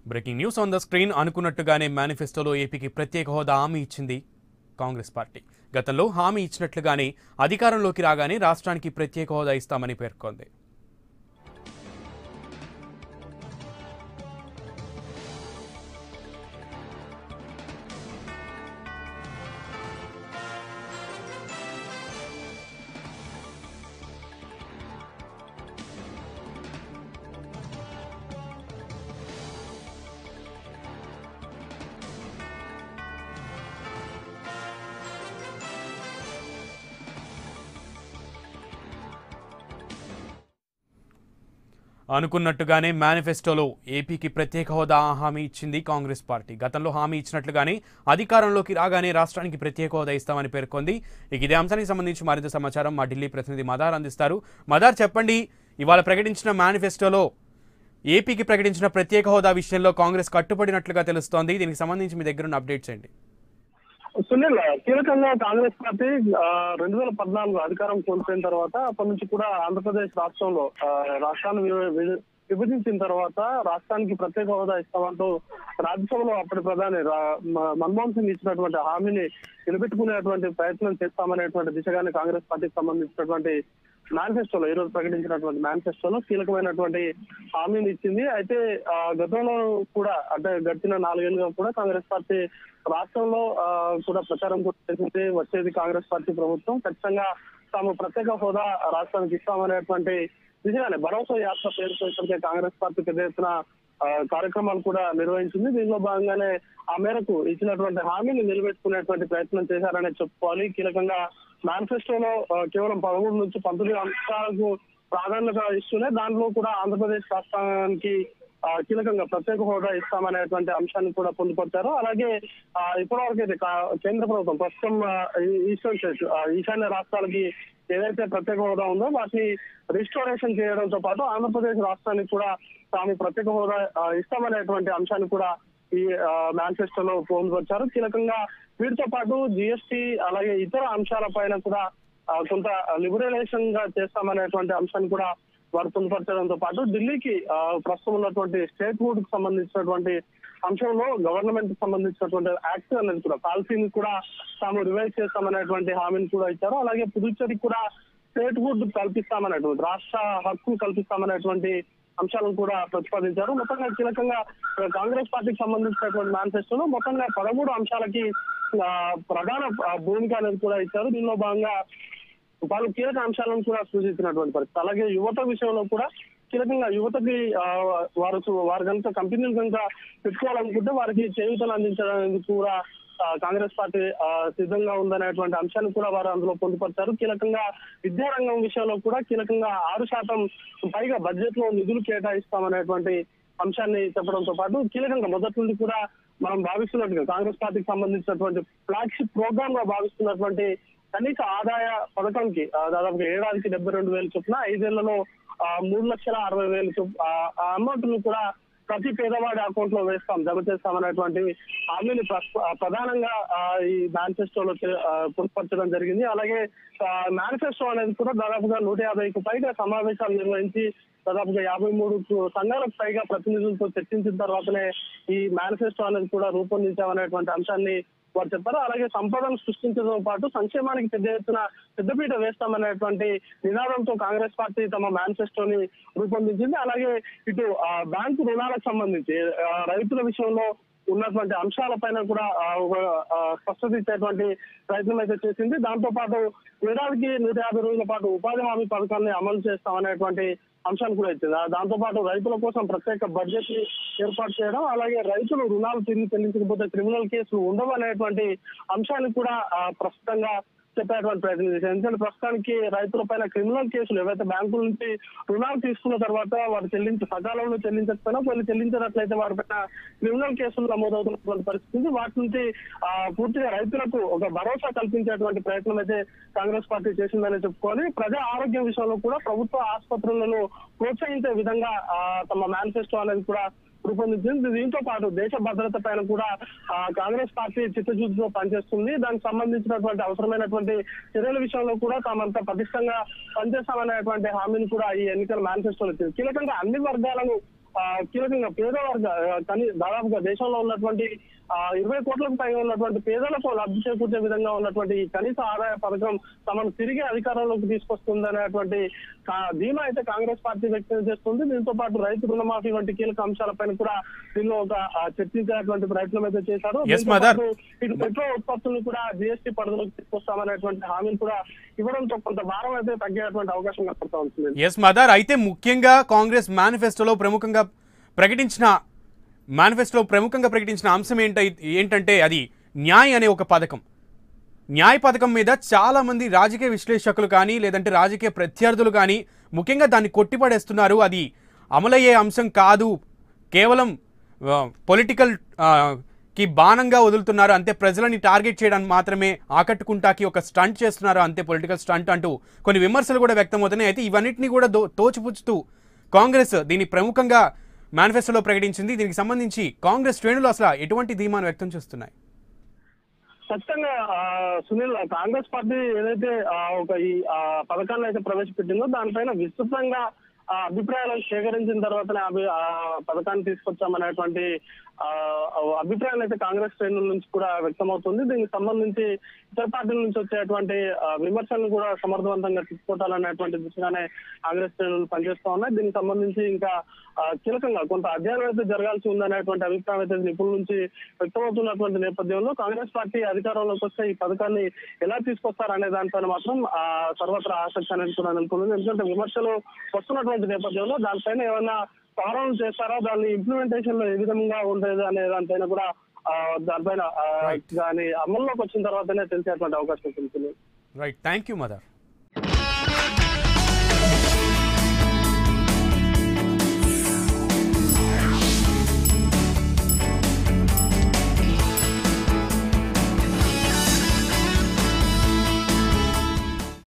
Breaking news on the screen అనుకున్నట్టుగానే మేనిఫెస్టోలో ఏపీకి ప్రత్యేక హోదా హామీ ఇచ్చింది కాంగ్రెస్ పార్టీ గతంలో హామీ ఇచ్చినట్లుగానే అధికారంలోకి రాగానే రాష్ట్రానికి ప్రత్యేక హోదా ఇస్తామని పేర్కొంది అనుకున్నట్టుగానే మేనిఫెస్టోలో ఏపీకి ప్రత్యేక హోదా హామీ ఇచ్చింది కాంగ్రెస్ పార్టీ గతంలో హామీ ఇచ్చినట్లుగానే అధికారంలోకి రాగానే రాష్ట్రానికి ప్రత్యేక హోదా ఇస్తామని పేర్కొంది ఇక ఇదే అంశానికి సంబంధించి మరింత సమాచారం మా ఢిల్లీ ప్రతినిధి మదార్ అందిస్తారు మదార్ చెప్పండి ఇవాళ ప్రకటించిన మేనిఫెస్టోలో ఏపీకి ప్రకటించిన ప్రత్యేక హోదా విషయంలో కాంగ్రెస్ కట్టుబడినట్లుగా తెలుస్తోంది దీనికి సంబంధించి మీ దగ్గర ఉన్న అప్డేట్స్ ఏంటి సునీల్ కీలకంగా కాంగ్రెస్ పార్టీ ఆ, రెండు వేల పద్నాలుగు అధికారం కోల్పోయిన తర్వాత అప్పటి నుంచి కూడా ఆంధ్రప్రదేశ్ రాష్ట్రంలో ఆ, రాష్ట్రాన్ని వి- వి- విభజించిన తర్వాత రాష్ట్రానికి ప్రత్యేక హోదా ఇస్తామంటూ రాజ్యసభలో అప్పటి ప్రధాని రా- మ- మన్మోహన్ సింగ్ ఇచ్చినటువంటి హామీని నిలబెట్టుకునేటువంటి ప్రయత్నం చేస్తామనేటువంటి దిశగానే కాంగ్రెస్ పార్టీకి సంబంధించినటువంటి మేనిఫెస్టోలో ఈ రోజు ప్రకటించినటువంటి మేనిఫెస్టోలో కీలకమైనటువంటి హామీని ఇచ్చింది అయితే ఆ, గతంలో కూడా అంటే గడిచిన నాలుగేళ్లుగా కూడా కాంగ్రెస్ పార్టీ రాష్ట్రంలో ఆ, కూడా ప్రచారం కూడా చేసింది వచ్చేది కాంగ్రెస్ పార్టీ ప్రభుత్వం ఖచ్చితంగా తాము ప్రత్యేక హోదా రాష్ట్రానికి ఇస్తామనేటువంటి దిశగానే భరోసా యాత్ర పేరుతో ఇప్పటికే కాంగ్రెస్ పార్టీ పెద్ద ఎత్తున ఆ, కార్యక్రమాలు కూడా నిర్వహించింది దీనిలో భాగంగానే ఆ మేరకు ఇచ్చినటువంటి హామీని నిలబెట్టుకునేటువంటి ప్రయత్నం చేశారనే చెప్పుకోవాలి కీలకంగా మేనిఫెస్టోలో ఆ, కేవలం పదమూడు నుంచి పంతొమ్మిది అంశాలకు ప్రాధాన్యత ఇస్తూనే దాంట్లో కూడా ఆంధ్రప్రదేశ్ రాష్ట్రానికి ఆ, కీలకంగా ప్రత్యేక హోదా ఇస్తామనేటువంటి అంశాన్ని కూడా పొందుపరిచారు అలాగే ఆ, ఇప్పటివరకు అయితే కా- కేంద్ర ప్రభుత్వం ప్రస్తుతం ఆ, ఈ- ఈస్టర్న్ స్టేట్ ఆ, ఈశాన్య రాష్ట్రాలకి ఏదైతే ప్రత్యేక హోదా ఉందో వాటిని రిస్టోరేషన్ చేయడంతో పాటు ఆంధ్రప్రదేశ్ రాష్ట్రానికి కూడా తాము ప్రత్యేక హోదా ఆ, ఇస్తామనేటువంటి అంశాన్ని కూడా ఈ మేనిఫెస్టోలో పొందుపరిచారు కీలకంగా వీటితో పాటు జిఎస్టీ అలాగే ఇతర అంశాల పైన కూడా ఆ, కొంత లిబరలైజేషన్ గా చేస్తామనేటువంటి అంశాన్ని కూడా వారు పొందుపరచడంతో పాటు ఢిల్లీకి ఆ, ప్రస్తుతం ఉన్నటువంటి స్టేట్ హుడ్ కి సంబంధించినటువంటి అంశంలో గవర్నమెంట్ కి సంబంధించినటువంటి యాక్ట్ అనేది కూడా పాలసీని కూడా తాము రివైజ్ చేస్తామనేటువంటి హామీని కూడా ఇచ్చారు అలాగే పుదుచ్చేరికి కూడా స్టేట్ హుడ్ కల్పిస్తామనేటువంటి రాష్ట్ర హక్కు కల్పిస్తామనేటువంటి అంశాలను కూడా ప్రతిపాదించారు మొత్తంగా కీలకంగా ఆ, కాంగ్రెస్ పార్టీకి సంబంధించినటువంటి మేనిఫెస్టోలో మొత్తంగా పదమూడు అంశాలకి ఆ, ప్రధాన ఆ, భూమిక అనేది కూడా ఇచ్చారు దీనిలో భాగంగా పలు కీలక అంశాలను కూడా సూచించినటువంటి పరిస్థితి అలాగే యువత విషయంలో కూడా కీలకంగా యువతకి ఆ, వారు వారు కనుక కంపెనీలు కనుక పెట్టుకోవాలనుకుంటే వారికి చేయూతలు అందించడానికి కూడా ఆ, కాంగ్రెస్ పార్టీ ఆ, సిద్ధంగా ఉందనేటువంటి అంశాన్ని కూడా వారు అందులో పొందుపరిచారు కీలకంగా విద్యారంగం విషయంలో కూడా కీలకంగా ఆరు శాతం పైగా బడ్జెట్ లో నిధులు కేటాయిస్తామనేటువంటి అంశాన్ని చెప్పడంతో పాటు కీలకంగా మొదటి నుండి కూడా మనం భావిస్తున్నట్టుగా కాంగ్రెస్ పార్టీకి సంబంధించినటువంటి ఫ్లాగ్షిప్ ప్రోగ్రామ్ గా భావిస్తున్నటువంటి కనీస ఆదాయ పథకానికి ఆ, దాదాపుగా ఏడాదికి డెబ్బై రెండు వేలు చొప్పున ఐదేళ్లలో ఆ, మూడు లక్షల అరవై వేలు చొప్- ఆ అమౌంట్ ను కూడా ప్రతి పేదవాడి అకౌంట్ లో వేస్తాం జమ చేస్తామనేటువంటి హామీని ప్రస్- ఆ, ప్రధానంగా ఆ, ఈ మేనిఫెస్టోలో చే- ఆ, పొందుపరచడం జరిగింది అలాగే మేనిఫెస్టో అనేది కూడా దాదాపుగా నూట యాభైకి పైగా సమావేశాలు నిర్వహించి దాదాపుగా యాభై మూడు సంఘాలకు పైగా ప్రతినిధులతో చర్చించిన తర్వాతనే ఈ మేనిఫెస్టో అనేది కూడా రూపొందించామనేటువంటి అంశాన్ని వారు చెప్పారు అలాగే సంపదను సృష్టించడంతో పాటు సంక్షేమానికి పెద్ద ఎత్తున పెద్దపీట వేస్తామనేటువంటి నినాదంతో కాంగ్రెస్ పార్టీ తమ మేనిఫెస్టోని రూపొందించింది అలాగే ఇటు ఆ, బ్యాంకు రుణాలకు సంబంధించి ఆ, రైతుల విషయంలో ఉన్నటువంటి అంశాలపైన కూడా ఆ, ఒక ఆ, స్పష్టత ఇచ్చేటువంటి ప్రయత్నం అయితే చేసింది దాంతో పాటు ఏడాదికి నూట యాభై రోజుల పాటు ఉపాధి హామీ పథకాన్ని అమలు చేస్తామనేటువంటి అంశాన్ని కూడా ఇచ్చింది ఆ, దాంతో పాటు రైతుల కోసం ప్రత్యేక బడ్జెట్ ని ఏర్పాటు చేయడం అలాగే రైతులు రుణాలు తిరిగి చెల్లించకపోతే క్రిమినల్ కేసులు ఉండవు అనేటువంటి అంశాన్ని కూడా ఆ, ప్రస్తుతంగా చెప్పేటువంటి ప్రయత్నం చేశారు ఎందుకంటే ప్రస్తుతానికి రైతుల పైన క్రిమినల్ కేసులు ఏవైతే బ్యాంకుల నుంచి రుణాలు తీసుకున్న తర్వాత వారు చెల్లించి సకాలంలో చెల్లించకపోయినా కొన్ని చెల్లించినట్లయితే వారిపైన క్రిమినల్ కేసులు నమోదవుతున్నటువంటి పరిస్థితి ఉంది. వాటి నుంచి ఆ, పూర్తిగా రైతులకు ఒక భరోసా కల్పించేటువంటి ప్రయత్నం అయితే కాంగ్రెస్ పార్టీ చేసిందని చెప్పుకోవాలి ప్రజా ఆరోగ్యం విషయంలో కూడా ప్రభుత్వ ఆసుపత్రులను ప్రోత్సహించే విధంగా ఆ, తమ మేనిఫెస్టో అనేది కూడా రూపొందించింది దీంతో పాటు దేశ భద్రత పైన కూడా ఆ, కాంగ్రెస్ పార్టీ చిత్తశుద్ధితో పనిచేస్తుంది దానికి సంబంధించినటువంటి అవసరమైనటువంటి చర్యల విషయంలో కూడా తామంతా పటిష్టంగా పనిచేస్తామనేటువంటి హామీని కూడా ఈ ఎన్నికల మేనిఫెస్టోలో ఇచ్చింది కీలకంగా అన్ని వర్గాలను ఆ, కీలకంగా పేదవర్గ ఆ, కనీ దాదాపుగా దేశంలో ఉన్నటువంటి ఆ, ఇరవై కోట్లకు పైగా ఉన్నటువంటి పేదలకు లబ్ధి చేకూర్చే విధంగా ఉన్నటువంటి ఈ కనీస ఆదాయ పథకం తమను తిరిగి అధికారంలోకి తీసుకొస్తుంది అనేటువంటి కా- ధీమా అయితే కాంగ్రెస్ పార్టీ వ్యక్తం చేస్తుంది దీంతో పాటు రైతు రుణమాఫీ వంటి కీలక అంశాలపైన కూడా దీనిలో ఒక ఆ, చర్చించేటువంటి ప్రయత్నం అయితే చేశారు Yes, దీంతో mother. పాటు ఇటు పెట్రోల్ ఉత్పత్తులను కూడా జిఎస్టీ పరిధిలోకి తీసుకొస్తామనేటువంటి హామీలు కూడా ఇవ్వడంతో కొంత భారం అయితే తగ్గేటువంటి అవకాశం కనపడతా ఉంటుంది ఎస్ మదర్ అయితే ముఖ్యంగా కాంగ్రెస్ మేనిఫెస్టోలో ప్రముఖంగా ప్రకటించిన మేనిఫెస్టోలో ప్రముఖంగా ప్రకటించిన అంశం ఏంట ఏంటంటే అది న్యాయ్ అనే ఒక పథకం న్యాయ పథకం మీద చాలా మంది రాజకీయ విశ్లేషకులు కానీ లేదంటే రాజకీయ ప్రత్యర్థులు కానీ ముఖ్యంగా దాన్ని కొట్టిపడేస్తున్నారు అది అమలయ్యే అంశం కాదు కేవలం పొలిటికల్ కి బాణంగా వదులుతున్నారు అంతే ప్రజలని టార్గెట్ చేయడానికి మాత్రమే ఆకట్టుకుంటాకి ఒక స్టంట్ చేస్తున్నారు అంతే పొలిటికల్ స్టంట్ అంటూ కొన్ని విమర్శలు కూడా వ్యక్తమవుతున్నాయి అయితే ఇవన్నిటిని కూడా దో తోచిపుచ్చుతూ కాంగ్రెస్ దీన్ని ప్రముఖంగా మేనిఫెస్టోలో ప్రకటించింది దీనికి సంబంధించి కాంగ్రెస్ శ్రేణులు అసలు ఎటువంటి ధీమాను వ్యక్తం చేస్తున్నాయి ఖచ్చితంగా ఆ, సునీల్ కాంగ్రెస్ పార్టీ ఏదైతే ఆ, ఒక ఈ ఆ, పథకాన్ని అయితే ప్రవేశపెట్టిందో దానిపైన విస్తృతంగా ఆ, అభిప్రాయాలను సేకరించిన తర్వాతనే అభి ఆ పథకాన్ని తీసుకొచ్చామనేటువంటి ఆ, అభిప్రాయాలు అయితే కాంగ్రెస్ శ్రేణుల నుంచి కూడా వ్యక్తమవుతుంది దీనికి సంబంధించి ఇతర పార్టీల నుంచి వచ్చేటువంటి ఆ, విమర్శలను కూడా సమర్థవంతంగా తీసుకోవాలనేటువంటి దిశగానే కాంగ్రెస్ శ్రేణులు పనిచేస్తా ఉన్నాయి దీనికి సంబంధించి ఇంకా ఆ, కీలకంగా కొంత అధ్యయనం అయితే జరగాల్సి ఉందనేటువంటి అభిప్రాయం అయితే నిపుణుల నుంచి వ్యక్తమవుతున్నటువంటి నేపథ్యంలో కాంగ్రెస్ పార్టీ అధికారంలోకి వస్తే ఈ పథకాన్ని ఎలా తీసుకొస్తారనే దానిపైన మాత్రం ఆ, సర్వత్రా ఆసక్తి అనేది కూడా నెలకొంది ఎందుకంటే విమర్శలు వస్తున్నటువంటి నేపథ్యంలో దానిపైన ఏమైనా సవరణలు చేస్తారా దాన్ని ఇంప్లిమెంటేషన్ లో ఏ విధంగా ఉండేది అనే దానిపైన కూడా ఆ, దానిపైన ఆ, Right. దాని అమల్లోకి వచ్చిన తర్వాతనే తెలిసేటువంటి అవకాశం ఉంటుంది రైట్ థ్యాంక్ యూ మదర్